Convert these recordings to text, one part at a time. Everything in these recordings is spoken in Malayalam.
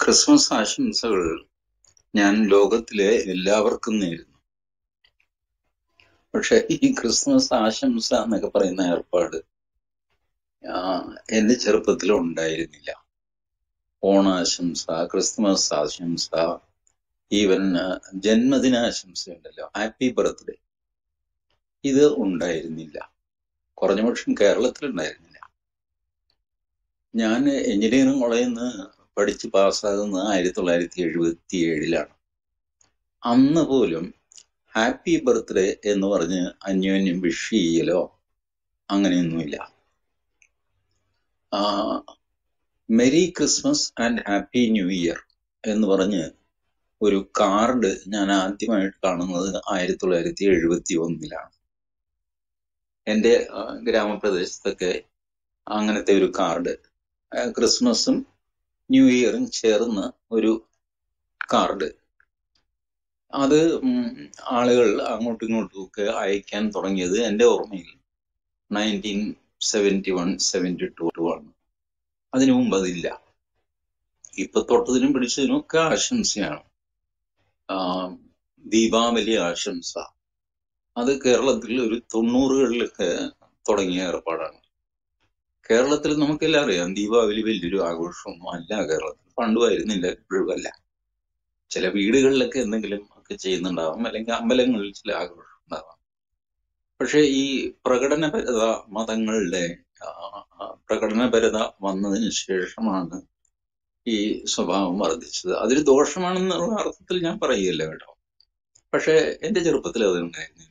ക്രിസ്മസ് ആശംസകൾ ഞാൻ ലോകത്തിലെ എല്ലാവർക്കും നേരുന്നു പക്ഷെ ഈ ക്രിസ്മസ് ആശംസ എന്നൊക്കെ പറയുന്ന ഏർപ്പാട് ആ, എന്റെ ചെറുപ്പത്തിൽ ഉണ്ടായിരുന്നില്ല ഓണാശംസ ക്രിസ്മസ് ആശംസ ഈവൻ ജന്മദിനാശംസ ഉണ്ടല്ലോ ഹാപ്പി ബർത്ത്ഡേ ഇത് ഉണ്ടായിരുന്നില്ല കുറഞ്ഞ പക്ഷം കേരളത്തിൽ ഉണ്ടായിരുന്നില്ല ഞാൻ എഞ്ചിനീയറിംഗ് കോളേജിൽ നിന്ന് പഠിച്ച് പാസ്സാകുന്നത് ആയിരത്തി തൊള്ളായിരത്തി എഴുപത്തി ഏഴിലാണ് അന്ന് പോലും ഹാപ്പി ബർത്ത്ഡേ എന്ന് പറഞ്ഞ് അന്യോന്യം വിഷ് ചെയ്യലോ അങ്ങനെയൊന്നുമില്ല merry Christmas and happy new year എന്ന് പറഞ്ഞ് ഒരു കാർഡ് ഞാൻ ആദ്യമായിട്ട് കാണുന്നത് ആയിരത്തി തൊള്ളായിരത്തി എഴുപത്തി ഒന്നിലാണ് എൻ്റെ ആ, ഗ്രാമപ്രദേശത്തൊക്കെ അങ്ങനത്തെ ഒരു കാർഡ് ആ, ക്രിസ്മസും ന്യൂ ഇയറും ചേർന്ന് ഒരു കാർഡ് അത് ഉം, ആളുകൾ അങ്ങോട്ടും ഇങ്ങോട്ടും ഒക്കെ അയക്കാൻ തുടങ്ങിയത് എൻ്റെ ഓർമ്മയിൽ nineteen seventy one seventy two ആണ് അതിനു മുമ്പ് അതില്ല ഇപ്പൊ തൊട്ടതിനും പിടിച്ചതിനും ഒക്കെ ആശംസയാണ് ആ, ദീപാവലി ആശംസ അത് കേരളത്തിൽ ഒരു തൊണ്ണൂറുകളിലൊക്കെ തുടങ്ങിയ ഏർപ്പാടാണ് കേരളത്തിൽ നമുക്കെല്ലാം അറിയാം ദീപാവലി വലിയൊരു ആഘോഷമൊന്നും അല്ല കേരളത്തിൽ പണ്ടുമായിരുന്നില്ല ഇപ്പോഴും അല്ല ചില വീടുകളിലൊക്കെ എന്തെങ്കിലും ഒക്കെ ചെയ്യുന്നുണ്ടാവാം അല്ലെങ്കിൽ അമ്പലങ്ങളിൽ ചില ആഘോഷം ഉണ്ടാവാം പക്ഷെ ഈ പ്രകടനപരത മതങ്ങളുടെ ആ, ആ, പ്രകടനപരത വന്നതിന് ശേഷമാണ് ഈ സ്വഭാവം വർദ്ധിച്ചത് അതൊരു ദോഷമാണെന്നുള്ള അർത്ഥത്തിൽ ഞാൻ പറയുകയില്ല കേട്ടോ പക്ഷെ എന്റെ ചെറുപ്പത്തിൽ അത് ഉണ്ടായിരുന്നില്ല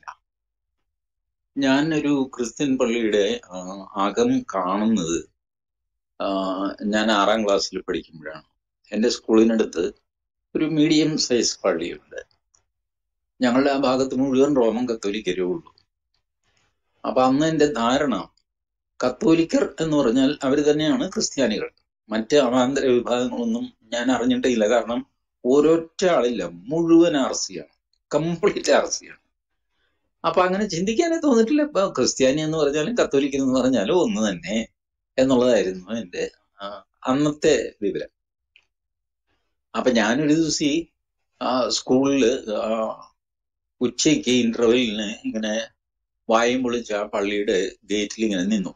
ഞാൻ ഒരു ക്രിസ്ത്യൻ പള്ളിയുടെ ആ, അകം കാണുന്നത് ആ, ഞാൻ ആറാം ക്ലാസ്സിൽ പഠിക്കുമ്പോഴാണ് എന്റെ സ്കൂളിനടുത്ത് ഒരു മീഡിയം സൈസ് പള്ളിയുണ്ട് ഞങ്ങളുടെ ആ ഭാഗത്ത് മുഴുവൻ റോമൻ കത്തോലിക്കരേ ഉള്ളൂ അപ്പൊ അന്ന് എന്റെ ധാരണ കത്തോലിക്കർ എന്ന് പറഞ്ഞാൽ അവർ തന്നെയാണ് ക്രിസ്ത്യാനികൾ മറ്റ് അവാന്തര വിഭാഗങ്ങളൊന്നും ഞാൻ അറിഞ്ഞിട്ടില്ല കാരണം ഓരൊറ്റ ആളില്ല മുഴുവൻ ആർ സി ആണ് കംപ്ലീറ്റ് ആർ സി ആണ് അപ്പൊ അങ്ങനെ ചിന്തിക്കാനേ തോന്നിട്ടില്ല ഇപ്പൊ ക്രിസ്ത്യാനി എന്ന് പറഞ്ഞാലും കത്തോലിക്കൻ എന്ന് പറഞ്ഞാലും ഒന്ന് തന്നെ എന്നുള്ളതായിരുന്നു എന്റെ ആ, അന്നത്തെ വിവരം അപ്പൊ ഞാനൊരു ദിവസം ഈ ആ, സ്കൂളില് ആ, ഉച്ചയ്ക്ക് ഇന്റർവെല്ലിന് ഇങ്ങനെ വായും പൊളിച്ച് ആ പള്ളിയുടെ ഗേറ്റിൽ ഇങ്ങനെ നിന്നു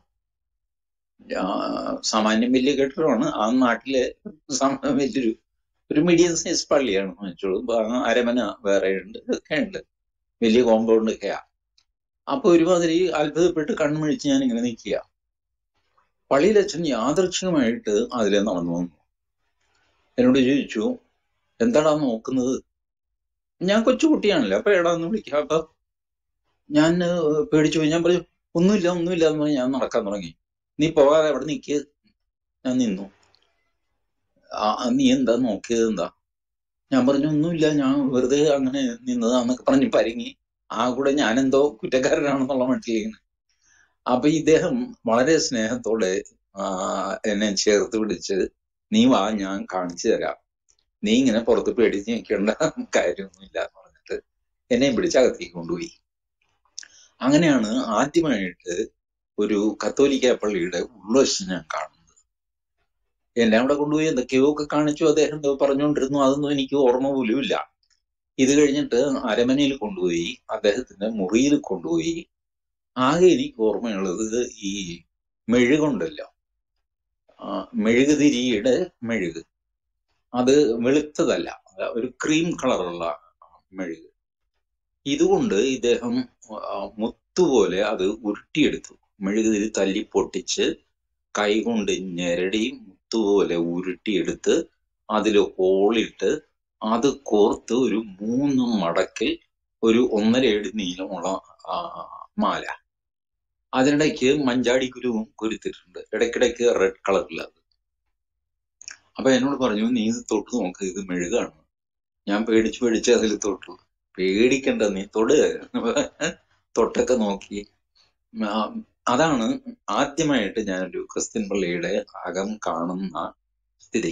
ആ, സാമാന്യം വലിയ കെട്ടിടമാണ് ആ നാട്ടിലെ സമ- വലിയൊരു ഒരു മീഡിയം സൈസ് പള്ളിയാണ് വെച്ചോളൂ അപ്പൊ ആ അരമന വേറെ ഉണ്ട് ഇതൊക്കെ ഉണ്ട് വലിയ കോമ്പൗണ്ട് ഒക്കെയാ അപ്പൊ ഒരുമാതിരി അത്ഭുതപ്പെട്ട് കണ്ണുമിഴിച്ച് ഞാൻ ഇങ്ങനെ നിൽക്കുക പള്ളിയിൽ അച്ഛൻ യാദർച്ഛികമായിട്ട് അതിലെ നടന്നു വന്നു എന്നോട് ചോദിച്ചു എന്താടാ നോക്കുന്നത് ഞാൻ കൊച്ചുകുട്ടിയാണല്ലോ അപ്പൊ എടാന്ന് വിളിക്കാം അപ്പൊ ഞാൻ ഏഹ്, പേടിച്ചു പോയി ഞാൻ പറഞ്ഞു ഒന്നുമില്ല ഒന്നുമില്ല എന്ന് പറഞ്ഞ് ഞാൻ നടക്കാൻ തുടങ്ങി നീ പോകാതെ അവിടെ നിൽക്ക് ഞാൻ നിന്നു ആ ആ, നീ എന്താ നോക്കിയത് എന്താ ഞാൻ പറഞ്ഞു ഒന്നുമില്ല ഞാൻ വെറുതെ അങ്ങനെ നിന്നതാന്നൊക്കെ പറഞ്ഞ് പരിങ്ങി ആ കൂടെ ഞാനെന്തോ കുറ്റക്കാരനാണെന്നുള്ള മട്ടിലിങ്ങനെ അപ്പൊ ഇദ്ദേഹം വളരെ സ്നേഹത്തോടെ ആ, എന്നെ ചേർത്ത് പിടിച്ച് നീ വാ ഞാൻ കാണിച്ചു തരാം നീ ഇങ്ങനെ പുറത്ത് പേടിച്ച് നിൽക്കേണ്ട കാര്യമൊന്നുമില്ല എന്ന് പറഞ്ഞിട്ട് എന്നെ പിടിച്ച് അകത്തേക്ക് കൊണ്ടുപോയി അങ്ങനെയാണ് ആദ്യമായിട്ട് ഒരു കത്തോലിക്ക പള്ളിയുടെ ഉൾവശം ഞാൻ കാണുന്നത് എന്നെ അവിടെ കൊണ്ടുപോയി എന്തൊക്കെയോ ഒക്കെ കാണിച്ചു അദ്ദേഹം എന്തോ പറഞ്ഞുകൊണ്ടിരുന്നു അതൊന്നും എനിക്ക് ഓർമ്മ പോലും ഇല്ല ഇത് കഴിഞ്ഞിട്ട് അരമനയിൽ കൊണ്ടുപോയി അദ്ദേഹത്തിന്റെ മുറിയിൽ കൊണ്ടുപോയി ആകെ എനിക്ക് ഓർമ്മയുള്ളത് ഈ മെഴുകുണ്ടല്ലോ ആ, മെഴുകുതിരിയുടെ മെഴുക് അത് വെളുത്തതല്ല ഒരു ക്രീം കളറുള്ള മെഴുക് ഇതുകൊണ്ട് ഇദ്ദേഹം ആ, മുത്തുപോലെ അത് ഉരുട്ടിയെടുത്തു മെഴുകുതിരി തല്ലി പൊട്ടിച്ച് കൈകൊണ്ട് ഞെരടി മുത്തുപോലെ ഉരുട്ടിയെടുത്ത് അതിൽ ഹോളിട്ട് അത് കോർത്ത് ഒരു മൂന്ന് മടക്കിൽ ഒരു ഒന്നര ഏഴ് നീളമുള്ള ആ, മാല അതിനിടയ്ക്ക് മഞ്ചാടി കുരുവും കുരുത്തിട്ടുണ്ട് ഇടയ്ക്കിടയ്ക്ക് റെഡ് കളറിൽ അത് അപ്പൊ എന്നോട് പറഞ്ഞു നീ ഇത് തൊട്ട് നോക്ക് ഇത് മെഴുകാണ് ഞാൻ പേടിച്ച് പേടിച്ച് അതിൽ തൊട്ടു പേടിക്കണ്ട നീ തൊട് തൊട്ടൊക്കെ നോക്കി ആ, അതാണ് ആദ്യമായിട്ട് ഞാനൊരു ക്രിസ്ത്യൻ പള്ളിയുടെ അകം കാണുന്ന സ്ഥിതി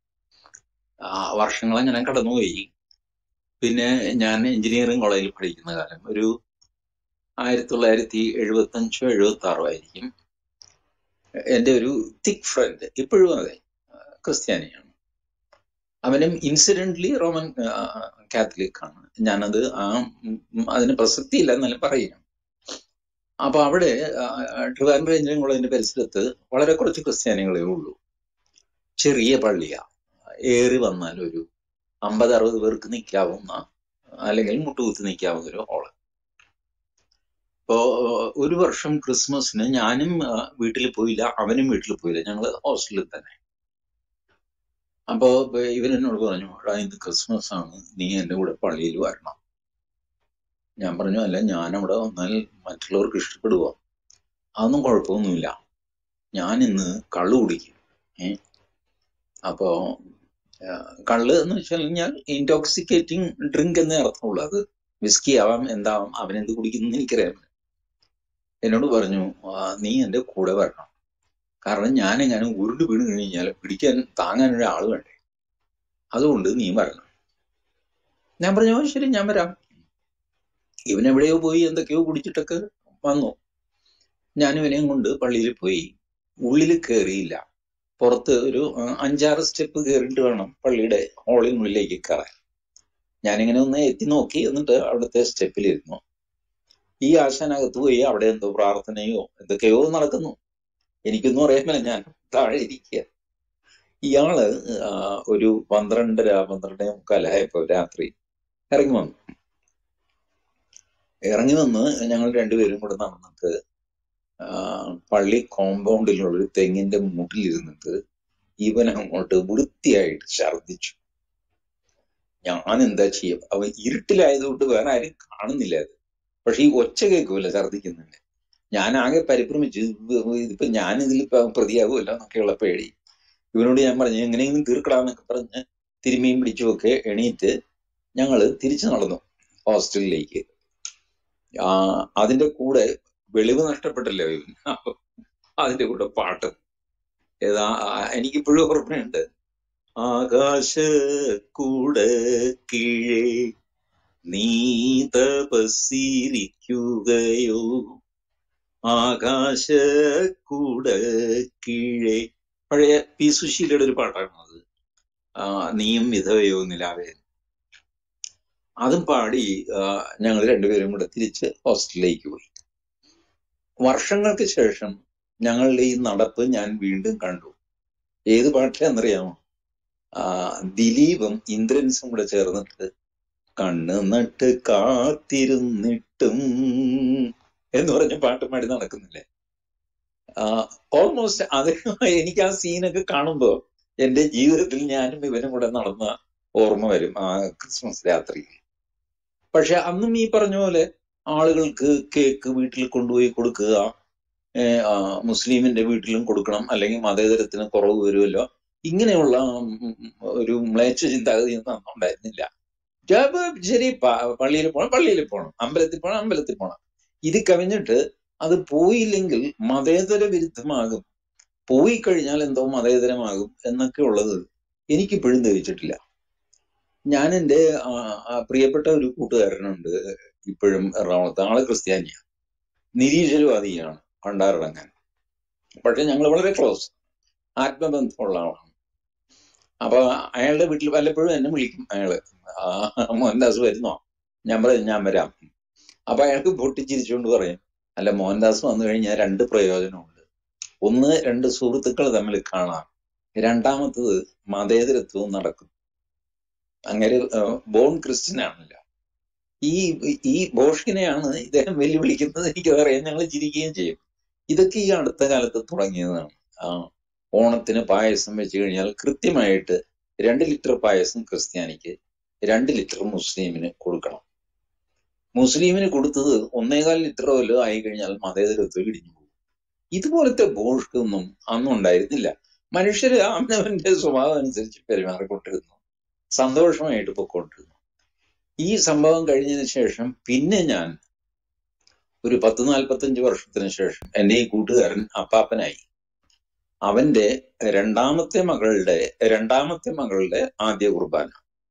ആ, വർഷങ്ങളങ്ങനെ കടന്നുപോയി പിന്നെ ഞാൻ എഞ്ചിനീയറിംഗ് കോളേജിൽ പഠിക്കുന്ന കാലം ഒരു ആയിരത്തി തൊള്ളായിരത്തി എഴുപത്തി അഞ്ചോ എഴുപത്തി ആറോ ആയിരിക്കും എന്റെ ഒരു തിക് ഫ്രണ്ട് ഇപ്പോഴും അതെ ക്രിസ്ത്യാനിയാണ് അവനും ഇൻസിഡന്റ്ലി റോമൻ കാത്തലിക് ആണ് ഞാനത് ആ ഉം, അതിന് പ്രസക്തിയില്ല എന്നാലും പറയാം അപ്പൊ അവിടെ ആ, ട്രിവാൻഡ്രം എഞ്ചിനീയറിംഗ് കോളേജിന്റെ പരിസരത്ത് വളരെ കുറച്ച് ക്രിസ്ത്യാനികളേ ഉള്ളൂ ചെറിയ പള്ളിയാ ഏറി വന്നാൽ ഒരു അമ്പത് അറുപത് പേർക്ക് നിൽക്കാവുന്ന അല്ലെങ്കിൽ മുട്ടുകുത്തി നിൽക്കാവുന്ന ഒരു ഹോള് ഇപ്പോ ഒരു വർഷം ക്രിസ്മസിന് ഞാനും ആ, വീട്ടിൽ പോയില്ല അവനും വീട്ടിൽ പോയില്ല ഞങ്ങള് ഹോസ്റ്റലിൽ തന്നെ അപ്പോ ഇവൻ എന്നോട് പറഞ്ഞു എടാ ഇന്ന് ക്രിസ്മസ് ആണ് നീ എന്റെ കൂടെ പള്ളിയിൽ വരണം ഞാൻ പറഞ്ഞു അല്ല ഞാൻ അവിടെ വന്നാൽ മറ്റുള്ളവർക്ക് ഇഷ്ടപ്പെടുവോ അതൊന്നും കുഴപ്പമൊന്നുമില്ല ഞാൻ ഇന്ന് കള്ളു കുടിക്കും ഏ അപ്പോ ആ, കള്ള് എന്ന് വെച്ചാൽ ഞാൻ ഇൻടോക്സിക്കേറ്റിംഗ് ഡ്രിങ്ക് എന്നേ അർത്ഥമുള്ളൂ അത് വിസ്കി ആവാം എന്താവാം അവനെന്ത് കുടിക്കുന്നു എനിക്കറിയാം എന്നോട് പറഞ്ഞു "ആ, നീ എന്റെ കൂടെ വരണം കാരണം ഞാൻ എങ്ങനെ ഉരുണ്ട് വീണ് കഴിഞ്ഞാൽ പിടിക്കാൻ താങ്ങാൻ ഒരാൾ വേണ്ടേ അതുകൊണ്ട് നീ വരണം ഞാൻ പറഞ്ഞു "ആ, ശരി ഞാൻ വരാം ഇവൻ എവിടെയോ പോയി എന്തൊക്കെയോ കുടിച്ചിട്ടൊക്കെ വന്നു ഞാൻ ഇവനെയും കൊണ്ട് പള്ളിയിൽ പോയി ഉള്ളിൽ കയറിയില്ല പുറത്ത് ഒരു ആ, അഞ്ചാറ് സ്റ്റെപ്പ് കയറിയിട്ട് വേണം പള്ളിയുടെ ഹാളിനുള്ളിലേക്ക് കയറാൻ ഞാനിങ്ങനെ ഒന്ന് എത്തി നോക്കി എന്നിട്ട് അവിടുത്തെ സ്റ്റെപ്പിലിരുന്നു ഈ ആശാനകത്ത് പോയി അവിടെ എന്തോ പ്രാർത്ഥനയോ എന്തൊക്കെയോ നടക്കുന്നു എനിക്കൊന്നും അറിയാമല്ല ഞാൻ താഴെ ഇരിക്കുക ഇയാള് ആ, ഒരു പന്ത്രണ്ടര പന്ത്രണ്ടേ മുക്കാലായപ്പോ രാത്രി ഇറങ്ങി വന്നു ഇറങ്ങി വന്ന് ഞങ്ങൾ രണ്ടുപേരും കൂടെ നടന്നിട്ട് ആ, പള്ളി കോമ്പൗണ്ടിലുള്ള ഒരു തെങ്ങിന്റെ മുട്ടിലിരുന്നിട്ട് ഇവൻ അങ്ങോട്ട് വൃത്തിയായിട്ട് ഛർദിച്ചു ഞാൻ എന്താ ചെയ്യും അവൻ ഇരുട്ടിലായതുകൊണ്ട് വേറെ ആരും കാണുന്നില്ല അത് പക്ഷെ ഈ ഒച്ച കേൾക്കുമല്ലോ ഛർദിക്കുന്നുണ്ട് ഞാൻ ആകെ പരിഭ്രമിച്ചു ഇത് ഇതിപ്പോ ഞാൻ ഇതിൽ പ്രതിയാകുമല്ലോ എന്നൊക്കെയുള്ള പേടി ഇവനോട് ഞാൻ പറഞ്ഞു എങ്ങനെയെങ്കിലും തീർക്കടാന്നൊക്കെ പറഞ്ഞ് തിരുമ്മിയും പിടിച്ചുമൊക്കെ എണീറ്റ് ഞങ്ങള് തിരിച്ചു നടന്നു ഹോസ്റ്റലിലേക്ക് ആ അതിന്റെ കൂടെ വെളിവ് നഷ്ടപ്പെട്ടല്ലോ ഇവൻ അപ്പൊ അതിന്റെ കൂടെ പാട്ട് ഏതാ ആ- എനിക്കിപ്പോഴും ഓർമ്മയുണ്ട് ആകാശ കൂടെ കീഴേ നീ തപസ്സിരിക്കുകയോ ആകാശ കൂടെ കീഴേ പഴയ പി സുശീലയുടെ ഒരു പാട്ടാണ് അത് ആ, നീയും വിധവയോ നിലാവേ അതും പാടി ഞങ്ങൾ രണ്ടുപേരും കൂടെ തിരിച്ച് ഹോസ്റ്റലിലേക്ക് പോയി വർഷങ്ങൾക്ക് ശേഷം ഞങ്ങളുടെ ഈ നടപ്പ് ഞാൻ വീണ്ടും കണ്ടു ഏത് പാട്ടാന്നറിയാമോ ആ ദിലീപും ഇന്ദ്രൻസും കൂടെ ചേർന്നിട്ട് കണ്ണ് നട്ട് കാത്തിരുന്നിട്ടും എന്ന് പറഞ്ഞ പാട്ട് പാടി നടക്കുന്നില്ലേ ഓൾമോസ്റ്റ് അത് എനിക്ക് ആ സീനൊക്കെ കാണുമ്പോ എന്റെ ജീവിതത്തിൽ ഞാനും ഇവനും കൂടെ നടന്ന ഓർമ്മ വരും ആ ക്രിസ്മസ് രാത്രി പക്ഷെ അന്നും ഈ പറഞ്ഞ പോലെ ആളുകൾക്ക് കേക്ക് വീട്ടിൽ കൊണ്ടുപോയി കൊടുക്കുക ഏ, ആ, മുസ്ലിമിന്റെ വീട്ടിലും കൊടുക്കണം അല്ലെങ്കിൽ മതേതരത്തിന് കുറവ് വരുമല്ലോ ഇങ്ങനെയുള്ള ഉം, ഒരു മ്ലേച്ഛ ചിന്താഗതി ഒന്നും അന്ന് ഉണ്ടായിരുന്നില്ല ജപ് ശരി പ- പള്ളിയിൽ പോകണം പള്ളിയിൽ പോകണം അമ്പലത്തിൽ പോകണം അമ്പലത്തിൽ പോകണം ഇത് കവിഞ്ഞിട്ട് അത് പോയില്ലെങ്കിൽ മതേതര വിരുദ്ധമാകും പോയി കഴിഞ്ഞാൽ എന്തോ മതേതരമാകും എന്നൊക്കെ ഉള്ളത് എനിക്കിപ്പോഴും ധരിച്ചിട്ടില്ല ഞാൻ എൻ്റെ ആ, ആ, പ്രിയപ്പെട്ട ഒരു കൂട്ടുകാരനുണ്ട് ഇപ്പോഴും എറണാകുളത്ത് ആള് ക്രിസ്ത്യാനിയ നിരീശ്വരവാദിയാണ് ഭണ്ഡാരടങ്ങാൻ പക്ഷെ ഞങ്ങൾ വളരെ ക്ലോസ് ആത്മബന്ധമുള്ള ആളാണ് അപ്പൊ അയാളുടെ വീട്ടിൽ വല്ലപ്പോഴും എന്നെ വിളിക്കും അയാള് ആ, മോഹൻദാസ് വരുന്നോ ഞാൻ പറയും ഞാൻ വരാം അപ്പൊ അയാൾക്ക് പൊട്ടിച്ചിരിച്ചുകൊണ്ട് പറയും അല്ല മോഹൻദാസ് വന്നു കഴിഞ്ഞാൽ രണ്ട് പ്രയോജനമുണ്ട് ഒന്ന് രണ്ട് സുഹൃത്തുക്കൾ തമ്മിൽ കാണാം രണ്ടാമത്തത് മതേതരത്വവും നടക്കും അങ്ങനെ ബോൺ ക്രിസ്ത്യൻ ആണല്ലോ ഈ ഈ ബോഷ്കിനെയാണ് ഇദ്ദേഹം വെല്ലുവിളിക്കുന്നത് എനിക്കതറിയാം ഞങ്ങൾ ചിരിക്കുകയും ചെയ്യും ഇതൊക്കെ ഈ അടുത്ത കാലത്ത് തുടങ്ങിയതാണ് ആ ഓണത്തിന് പായസം വെച്ച് കഴിഞ്ഞാൽ കൃത്യമായിട്ട് രണ്ട് ലിറ്റർ പായസം ക്രിസ്ത്യാനിക്ക് രണ്ട് ലിറ്റർ മുസ്ലിമിന് കൊടുക്കണം മുസ്ലിമിന് കൊടുത്തത് ഒന്നേകാൽ ലിറ്റർ വല്ലതും ആയി കഴിഞ്ഞാൽ മതേതരത്വം ഇടിഞ്ഞു പോകും ഇതുപോലത്തെ ബോഷ്കൊന്നും അന്നും ഉണ്ടായിരുന്നില്ല മനുഷ്യര് അവനവന്റെ സ്വഭാവം അനുസരിച്ച് പെരുമാറിക്കൊണ്ടിരുന്നു സന്തോഷമായിട്ട് പൊക്കോണ്ടിരുന്നു ഈ സംഭവം കഴിഞ്ഞതിന് ശേഷം പിന്നെ ഞാൻ ഒരു പത്ത് നാൽപ്പത്തഞ്ച് വർഷത്തിന് ശേഷം എൻ്റെ ഈ കൂട്ടുകാരൻ അപ്പാപ്പനായി അവന്റെ രണ്ടാമത്തെ മകളുടെ രണ്ടാമത്തെ മകളുടെ ആദ്യ കുർബാന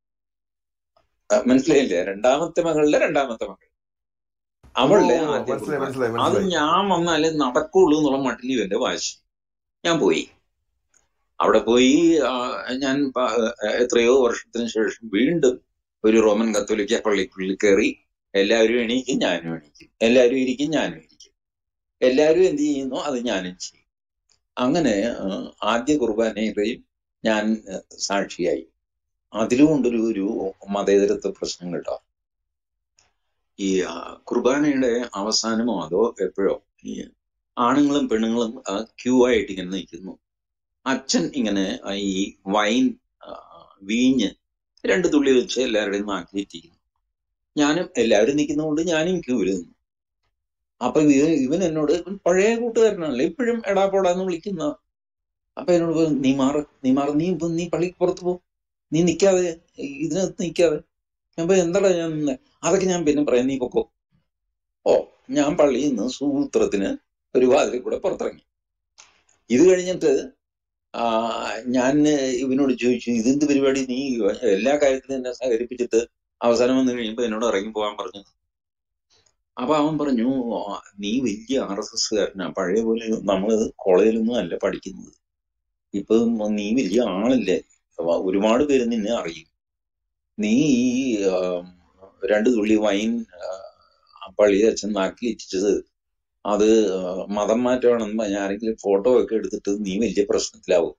ആ, മനസ്സിലായില്ലേ രണ്ടാമത്തെ മകളുടെ രണ്ടാമത്തെ മകൾ അവളുടെ ഓ, ആദ്യ മനസ്സിലായി കുർബാന മനസ്സിലായി അത് മനസ്സിലായി ഞാൻ വന്നാലേ നടക്കുള്ളൂ എന്നുള്ള മട്ടിൽ ഇവന്റെ വാശി ഞാൻ പോയി അവിടെ പോയി ആ, ഞാൻ പ- എത്രയോ വർഷത്തിന് ശേഷം വീണ്ടും ഒരു റോമൻ കത്തോലിക്ക പള്ളിക്കുള്ളിൽ കയറി എല്ലാവരും എണീക്കും ഞാനും എണീക്കും എല്ലാവരും ഇരിക്കും ഞാനും ഇരിക്കും എല്ലാവരും എന്ത് ചെയ്യുന്നു അത് ഞാനും ചെയ്യും അങ്ങനെ ആ, ആദ്യ കുർബാനയിലെയും ഞാൻ ആ, സാക്ഷിയായി അതിലും കൊണ്ടൊരു ഒരു മതേതരത്വ പ്രശ്നം കേട്ടോ ഈ ആ, കുർബാനയുടെ അവസാനമോ അതോ എപ്പോഴോ ഈ ആണുങ്ങളും പെണ്ണുങ്ങളും ക്യൂ ആയിട്ട് ഇങ്ങനെ നിൽക്കുന്നു അച്ഛൻ ഇങ്ങനെ ആ, ഈ വൈൻ ആ, വീഞ്ഞ് രണ്ട് തുള്ളി വെച്ച് എല്ലാവരുടെയും നാക്കിലിറ്റിക്കുന്നു ഞാനും എല്ലാവരും നിൽക്കുന്നതുകൊണ്ട് ഞാനും ക്യൂവിൽ നിന്നു അപ്പൊ ഇവൻ ഇവൻ എന്നോട് ഇവൻ പഴയ കൂട്ടുകാരനാണല്ലോ ഇപ്പോഴും എടാ പോടാന്ന് വിളിക്കുന്ന അപ്പൊ എന്നോട് പറഞ്ഞു, നീ മാറ് നീ മാറ് നീ ഇപ്പൊ നീ പള്ളിക്ക് പുറത്ത് പോ നീ നിക്കാതെ ഇതിനകത്ത് നിക്കാതെ ഞാൻ പറഞ്ഞു എന്താടാ ഞാൻ നിന്നെ അതൊക്കെ ഞാൻ പിന്നെ പറയാം നീ പൊക്കോ ഓ ഞാൻ പള്ളിയിൽ നിന്ന് സൂത്രത്തിന് ഒരു വാതിലിൽ കൂടെ പുറത്തിറങ്ങി ഇത് കഴിഞ്ഞിട്ട് ആ, ഞാൻ ഇവനോട് ചോദിച്ചു ഇതെന്ത് പരിപാടി നീ എല്ലാ കാര്യത്തിലും എന്നെ സഹകരിപ്പിച്ചിട്ട് അവസാനം വന്നു കഴിയുമ്പോ എന്നോട് ഇറങ്ങി പോകാൻ പറഞ്ഞു അപ്പൊ അവൻ പറഞ്ഞു "ആ, നീ വലിയ ആർ എസ് എസ് കാരനാ പഴയ പോലെ നമ്മള് കോളേജിലൊന്നും അല്ല പഠിക്കുന്നത് ഇപ്പൊ നീ വലിയ ആളല്ലേ അപ്പൊ ഒരുപാട് പേര് നിന്നെ അറിയും നീ ഈ ആ, രണ്ട് തുള്ളി വൈൻ ആ, പള്ളിയിൽ അച്ഛൻ നാക്കിൽ ഇറ്റിച്ചത് അത് ആ, മതം മാറ്റമാണെന്ന് പറഞ്ഞ് ആരെങ്കിലും ഫോട്ടോ ഒക്കെ എടുത്തിട്ട് നീ വലിയ പ്രശ്നത്തിലാവും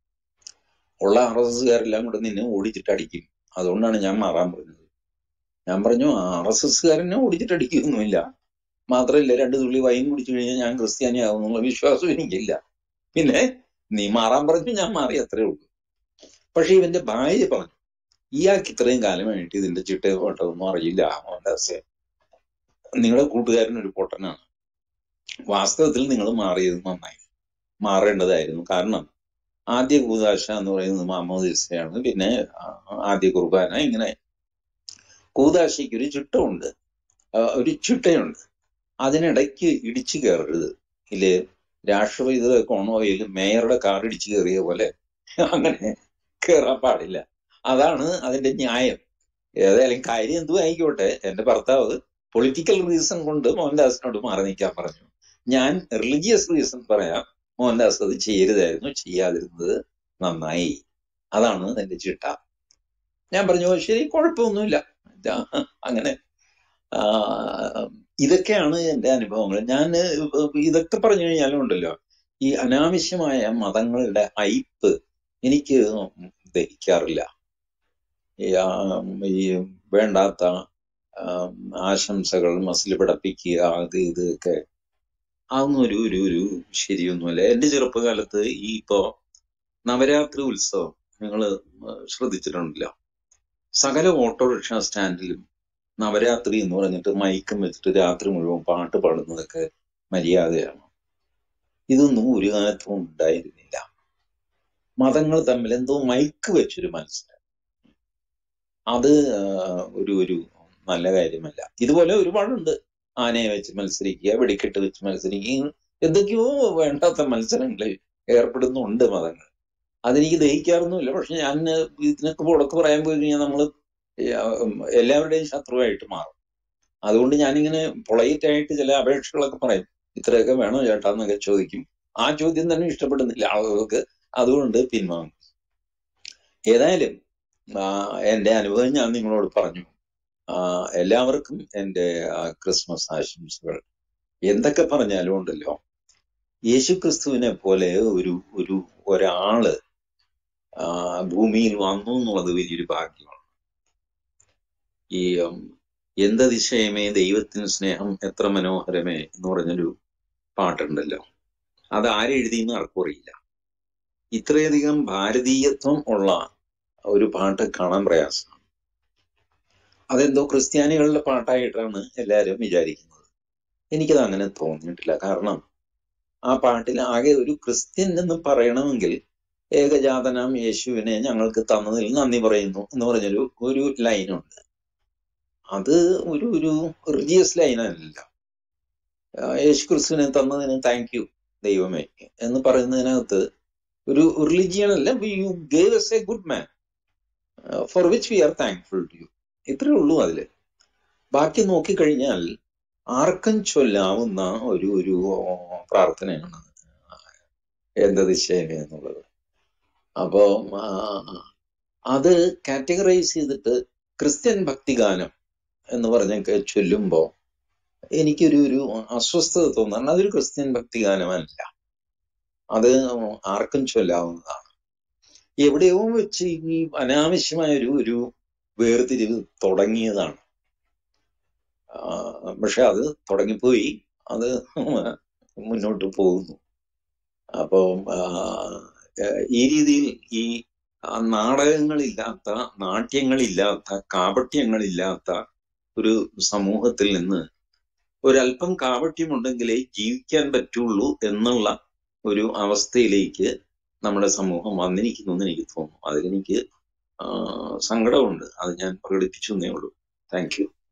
ഉള്ള ആർ എസ് എസ്കാരെല്ലാം കൂടെ നിന്നെ ഓടിച്ചിട്ട് അടിക്കും അതുകൊണ്ടാണ് ഞാൻ മാറാൻ പറഞ്ഞത് ഞാൻ പറഞ്ഞു ആർ എസ് എസ്കാരനെ ഓടിച്ചിട്ട് അടിക്കുകയൊന്നുമില്ല മാത്രമല്ല രണ്ട് തുള്ളി വൈൻ കുടിച്ചു കഴിഞ്ഞാൽ ഞാൻ ക്രിസ്ത്യാനിയാവും എന്നുള്ള വിശ്വാസം എനിക്കില്ല പിന്നെ നീ മാറാൻ പറഞ്ഞു ഞാൻ മാറി അത്രേ ഉള്ളൂ പക്ഷെ ഇവന്റെ ഭാര്യ പറഞ്ഞു ഇയാൾക്ക് ഇത്രയും കാലമായിട്ട് ഇതിന്റെ ചിട്ടയോ ഓട്ടമൊന്നും അറിയില്ല മോഹൻദാസെ നിങ്ങളുടെ കൂട്ടുകാരൻ ഒരു പൊട്ടനാണ് വാസ്തവത്തിൽ നിങ്ങൾ മാറിയത് നന്നായി മാറേണ്ടതായിരുന്നു കാരണം ആദ്യ കൂതാശ എന്ന് പറയുന്നത് മാമോദിസയാണ് പിന്നെ ആ, ആദ്യ കുർബാന ഇങ്ങനെ കൂതാശയ്ക്ക് ഒരു ചിട്ടമുണ്ട് ആ, ഒരു ചിട്ടയുണ്ട് അതിനിടയ്ക്ക് ഇടിച്ചു കയറരുത് ഇല്ലേ രാഷ്ട്രപതി കോണോയിൽ മേയറുടെ കാർ ഇടിച്ചു കയറിയ പോലെ അങ്ങനെ കയറാൻ പാടില്ല അതാണ് അതിന്റെ ന്യായം ഏതായാലും കാര്യം എന്തും ആയിക്കോട്ടെ എന്റെ ഭർത്താവ് പൊളിറ്റിക്കൽ റീസൺ കൊണ്ട് മോഹൻദാസിനോട് മാറി നിൽക്കാൻ പറഞ്ഞു ഞാൻ റിലീജിയസ് റീസൺ പറയാം മോഹൻദാസ് അത് ചെയ്യരുതായിരുന്നു ചെയ്യാതിരുന്നത് നന്നായി അതാണ് എന്റെ ചിട്ട ഞാൻ പറഞ്ഞു "ഓ, ശരി കുഴപ്പമൊന്നുമില്ല ഇതാ, അങ്ങനെ ആ, ഇതൊക്കെയാണ് എന്റെ അനുഭവങ്ങൾ ഞാൻ ഇതൊക്കെ പറഞ്ഞു കഴിഞ്ഞാലും ഉണ്ടല്ലോ ഈ അനാവശ്യമായ മതങ്ങളുടെ ഐപ്പ് എനിക്ക് ദഹിക്കാറില്ല ഈ, ആ, ഈ വേണ്ടാത്ത ആ, ആശംസകൾ മസിൽ പിടപ്പിക്കുക അത് ഇത് ഒക്കെ അതൊന്നും ഒരു ഒരു ഒരു ശരിയൊന്നുമല്ല എന്റെ ചെറുപ്പകാലത്ത് ഈ ഇപ്പോ നവരാത്രി ഉത്സവം നിങ്ങൾ ശ്രദ്ധിച്ചിട്ടുണ്ടല്ലോ സകല ഓട്ടോറിക്ഷ സ്റ്റാൻഡിലും നവരാത്രി എന്ന് പറഞ്ഞിട്ട് മൈക്കും വെച്ചിട്ട് രാത്രി മുഴുവൻ പാട്ട് പാടുന്നതൊക്കെ മര്യാദയാണ് ഇതൊന്നും ഒരു കാലത്തും ഉണ്ടായിരുന്നില്ല മതങ്ങൾ തമ്മിൽ എന്തോ മൈക്ക് വെച്ചൊരു മത്സരം അത് ആ, ഒരു ഒരു നല്ല കാര്യമല്ല ഇതുപോലെ ഒരുപാടുണ്ട് ആനയെ വെച്ച് മത്സരിക്കുക വെടിക്കെട്ട് വെച്ച് മത്സരിക്കുക എന്തൊക്കെയോ വേണ്ടാത്ത മത്സരങ്ങളിൽ ഏർപ്പെടുന്നുണ്ട് മതങ്ങൾ അതെനിക്ക് ദഹിക്കാറൊന്നുമില്ല പക്ഷെ ഞാൻ ഇതിനൊക്കെ ഉടക്ക് പറയാൻ പോയി കഴിഞ്ഞാൽ നമ്മൾ എല്ലാവരുടെയും ശത്രുവായിട്ട് മാറും അതുകൊണ്ട് ഞാനിങ്ങനെ പൊളൈറ്റ് ആയിട്ട് ചില അപേക്ഷകളൊക്കെ പറയും ഇത്രയൊക്കെ വേണോ ചേട്ടാ എന്നൊക്കെ ചോദിക്കും ആ ചോദ്യം തന്നെ ഇഷ്ടപ്പെടുന്നില്ല ആളുകൾക്ക് അതുകൊണ്ട് പിൻവാങ്ങും ഏതായാലും ആ, എന്റെ അനുഭവം ഞാൻ നിങ്ങളോട് പറഞ്ഞു ആ, എല്ലാവർക്കും എന്റെ ആ, ക്രിസ്മസ് ആശംസകൾ എന്തൊക്കെ പറഞ്ഞാലും ഉണ്ടല്ലോ യേശുക്രിസ്തുവിനെ പോലെ ഒരു ഒരു ഒരാള് ആ, ഭൂമിയിൽ വന്നു എന്നുള്ളത് വലിയൊരു ഭാഗ്യമാണ് ഈ ഉം, എന്തതിശയമേ ദൈവത്തിന് സ്നേഹം എത്ര മനോഹരമേ എന്ന് പറഞ്ഞൊരു പാട്ടുണ്ടല്ലോ അത് ആരെഴുതിയെന്ന് ആർക്കും അറിയില്ല ഇത്രയധികം ഭാരതീയത്വം ഉള്ള ഒരു പാട്ട് കാണാൻ പ്രയാസമാണ് അതെന്തോ ക്രിസ്ത്യാനികളുടെ പാട്ടായിട്ടാണ് എല്ലാവരും വിചാരിക്കുന്നത് എനിക്കത് അങ്ങനെ തോന്നിയിട്ടില്ല കാരണം ആ പാട്ടിൽ ആകെ ഒരു ക്രിസ്ത്യൻ എന്ന് പറയണമെങ്കിൽ ഏകജാതനാം യേശുവിനെ ഞങ്ങൾക്ക് തന്നതിൽ നന്ദി പറയുന്നു എന്ന് പറഞ്ഞൊരു ഒരു ലൈനുണ്ട് അത് ഒരു ഒരു റിലീജിയസ് ലൈനല്ല യേശു ക്രിസ്തുവിനെ തന്നതിന് താങ്ക് യു ദൈവമേ എന്ന് പറയുന്നതിനകത്ത് ഒരു റിലിജിയൻ അല്ല you gave us a good man for which we are thankful to you ഇത്രയേ ഉള്ളൂ അതില് ബാക്കി നോക്കിക്കഴിഞ്ഞാൽ ആർക്കും ചൊല്ലാവുന്ന ഒരു ഒരു പ്രാർത്ഥനയാണ് എന്ത് ദിശയമേ എന്നുള്ളത് അപ്പോ ആ, അത് കാറ്റഗറൈസ് ചെയ്തിട്ട് ക്രിസ്ത്യൻ ഭക്തിഗാനം എന്ന് പറഞ്ഞൊക്കെ ചൊല്ലുമ്പോ എനിക്കൊരു ഒരു അസ്വസ്ഥത തോന്നാറുണ്ട് അതൊരു ക്രിസ്ത്യൻ ഭക്തിഗാനമല്ല അത് ആർക്കും ചൊല്ലാവുന്നതാണ് എവിടെയോ വെച്ച് ഈ അനാവശ്യമായ ഒരു ഒരു വേർതിരിവ് തുടങ്ങിയതാണ് ആ, പക്ഷെ അത് തുടങ്ങിപ്പോയി അത് മുന്നോട്ട് പോകുന്നു അപ്പോ ആ, ഈ രീതിയിൽ ഈ ആ നാടകങ്ങളില്ലാത്ത നാട്യങ്ങളില്ലാത്ത കാപട്യങ്ങളില്ലാത്ത ഒരു സമൂഹത്തിൽ നിന്ന് ഒരല്പം കാപട്യമുണ്ടെങ്കിലേ ജീവിക്കാൻ പറ്റുള്ളൂ എന്നുള്ള ഒരു അവസ്ഥയിലേക്ക് നമ്മുടെ സമൂഹം വന്നിരിക്കുന്നു എന്ന് എനിക്ക് തോന്നുന്നു അതിലെനിക്ക് ആ, സങ്കടമുണ്ട് അത് ഞാൻ പ്രകടിപ്പിച്ചു എന്നേ ഉള്ളൂ താങ്ക് യു